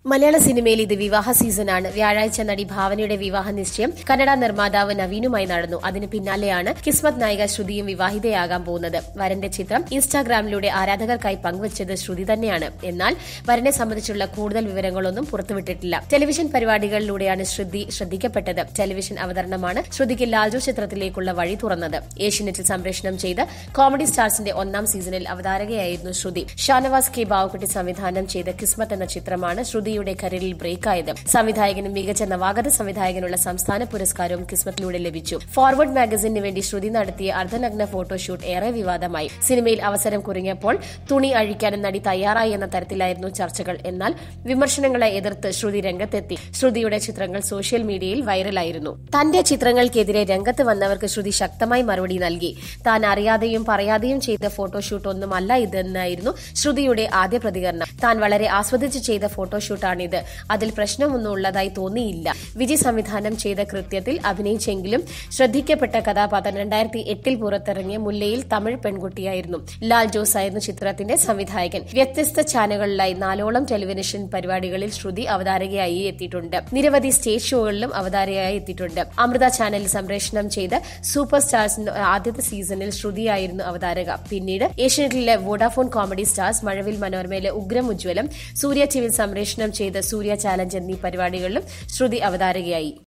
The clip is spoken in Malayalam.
മലയാള സിനിമയിൽ ഇത് വിവാഹ സീസണാണ് വ്യാഴാഴ്ച നടി ഭാവനയുടെ വിവാഹ നിശ്ചയം കന്നഡ നിർമ്മാതാവ് നവീനുമായി നടന്നു അതിന് പിന്നാലെയാണ് കിസ്മത് നായിക ശ്രുതിയും വിവാഹിതയാകാൻ പോകുന്നത് വരന്റെ ചിത്രം ഇൻസ്റ്റാഗ്രാമിലൂടെ ആരാധകർക്കായി പങ്കുവച്ചത് ശ്രുതി തന്നെയാണ് എന്നാൽ വരനെ സംബന്ധിച്ചുള്ള കൂടുതൽ വിവരങ്ങളൊന്നും പുറത്തുവിട്ടിട്ടില്ല ടെലിവിഷൻ പരിപാടികളിലൂടെയാണ് ശ്രുതി ശ്രദ്ധിക്കപ്പെട്ടത് ടെലിവിഷൻ അവതരണമാണ് ശ്രുതിക്ക് ലാൽജു ചിത്രത്തിലേക്കുള്ള വഴി തുറന്നത് ഏഷ്യനെറ്റിൽ സംപ്രേഷണം ചെയ്ത കോമഡി സ്റ്റാർസിന്റെ ഒന്നാം സീസണിൽ അവതാരകയായിരുന്നു ശ്രുതി ഷാനവാസ് കെ ബാവുക്കുട്ടി സംവിധാനം ചെയ്ത കിസ്മത്ത് എന്ന ചിത്രമാണ് ശ്രുതിയുടെ കരിയറിൽ ബ്രേക്കായത് സംവിധായകനും മികച്ച നവാഗത സംവിധായകനുള്ള സംസ്ഥാന പുരസ്കാരവും കിസ്മത്തിലൂടെ ലഭിച്ചു ഫോർവേഡ് മാഗസിന് വേണ്ടി ശ്രുതി നടത്തിയ അർദ്ധനഗ്ന ഫോട്ടോഷൂട്ട് ഏറെ വിവാദമായി സിനിമയിൽ അവസരം കുറിഞ്ഞപ്പോൾ തുണി അഴിക്കാനും നടി തയ്യാറായി എന്ന തരത്തിലായിരുന്നു ചർച്ചകൾ എന്നാൽ വിമർശനങ്ങളെ എതിർത്ത് ശ്രുതി രംഗത്തെത്തി ശ്രുതിയുടെ ചിത്രങ്ങൾ സോഷ്യൽ മീഡിയയിൽ വൈറലായിരുന്നു തന്റെ ചിത്രങ്ങൾക്കെതിരെ രംഗത്ത് വന്നവർക്ക് ശ്രുതി ശക്തമായി മറുപടി നൽകി താൻ അറിയാതെയും പറയാതെയും ചെയ്ത ഫോട്ടോഷൂട്ട് ഒന്നുമല്ല ഇതെന്നായിരുന്നു ശ്രുതിയുടെ ആദ്യ പ്രതികരണം താൻ വളരെ ആസ്വദിച്ച് ചെയ്ത ഫോട്ടോഷൂട്ടാണിത് അതിൽ പ്രശ്നമൊന്നും ഉള്ളതായി തോന്നിയില്ല വിജയ് സംവിധാനം ചെയ്ത കൃത്യത്തിൽ അഭിനയിച്ചെങ്കിലും ശ്രദ്ധിക്കപ്പെട്ട കഥാപാത്രം രണ്ടായിരത്തി എട്ടിൽ പുറത്തിറങ്ങിയ മുല്ലയിൽ തമിഴ് പെൺകുട്ടിയായിരുന്നു ലാൽ ജോസ് ആയിരുന്നു ചിത്രത്തിന്റെ സംവിധായകൻ വ്യത്യസ്ത ചാനലുകളിലായി നാലോളം ടെലിവിഷൻ പരിപാടികളിൽ ശ്രുതി അവതാരകയായി എത്തിയിട്ടുണ്ട് നിരവധി സ്റ്റേജ് ഷോകളിലും അവതാരകയായി എത്തിയിട്ടുണ്ട് അമൃത ചാനലിൽ സംപ്രേഷണം ചെയ്ത സൂപ്പർ സ്റ്റാർസിന്റെ ആദ്യത്തെ സീസണിൽ ശ്രുതിയായിരുന്നു അവതാരക പിന്നീട് ഏഷ്യനെറ്റിലെ വോഡാഫോൺ കോമഡി സ്റ്റാർസ് മഴവിൽ മനോരമയിലെ ഉഗ്രം ഉജ്ജ്വലം സൂര്യ ടിവിയിൽ സംപ്രേഷണം ചെയ്ത സൂര്യ ചാലഞ്ച് എന്നീ പരിപാടികളിലും ശ്രുതി അവതാരകയായി